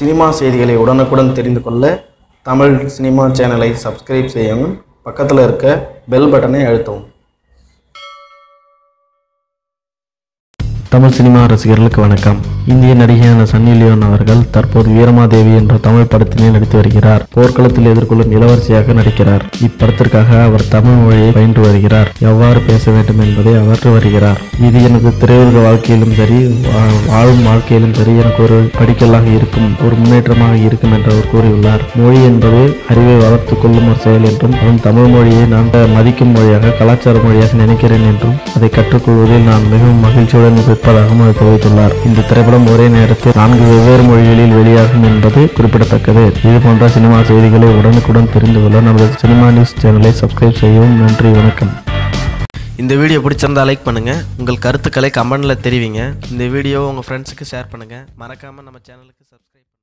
cinema செய்திகளை உடனுக்குடன் தெரிந்து கொள்ள தமிழ் சினிமா சேனலை சப்ஸ்கிரைப் செய்யவும் பக்கத்தில் இருக்க பெல் பட்டனை அழுத்தவும் தமிழ் சினிமா ரசிகர்களுக்கு வணக்கம் இந்திய நடிகையான சன்னி லியோன் அவர்கள் தற்போது வீரமாதேவி என்ற தமிழ் படத்திலே நடித்து வருகிறார் போர்க்களத்தில் எதிர்கொள்ளும் இளவரசியாக நடிக்கிறார் இப்படத்திற்காக அவர் தமிழ் மொழியை பயின்று வருகிறார் எவ்வாறு பேச வேண்டும் என்பதை அவர் வருகிறார் இது எனது திரையுலக வாழ்க்கையிலும் சரி வா- வாழும் வாழ்க்கையிலும் சரி எனக்கு ஒரு படிக்கல்லாக இருக்கும் ஒரு முன்னேற்றமாக இருக்கும் என்று அவர் கூறியுள்ளார் மொழி என்பது அறிவை வளர்த்துக் கொள்ளும் ஒரு செயல் என்றும் அதுவும் தமிழ் மொழியை நான் மதிக்கும் மொழியாக கலாச்சார மொழியாக நினைக்கிறேன் என்றும் அதை கற்றுக்கொள்வதில் நான் மிகவும் மகிழ்ச்சியுடன் இருப்பதாகவும் அவர் தெரிவித்துள்ளார் இந்த திரைப்படம் ஒரே நேரத்தில் நான்கு வெவ்வேறு மொழிகளில் வெளியாகும் என்பது குறிப்பிடத்தக்கது இது போன்ற சினிமா செய்திகளை உடனுக்குடன் தெரிந்து கொள்ள நமது சினிமா நியூஸ் சேனலை சப்ஸ்கிரைப் செய்யவும் நன்றி வணக்கம் இந்த வீடியோ பிடிச்சிருந்தா லைக் பண்ணுங்க உங்கள் கருத்துக்களை கமெண்ட்ல தெரிவிங்க இந்த வீடியோவை உங்க ஃப்ரெண்ட்ஸுக்கு ஷேர் பண்ணுங்க மறக்காம நம்ம சேனலுக்கு சப்ஸ்கிரைப்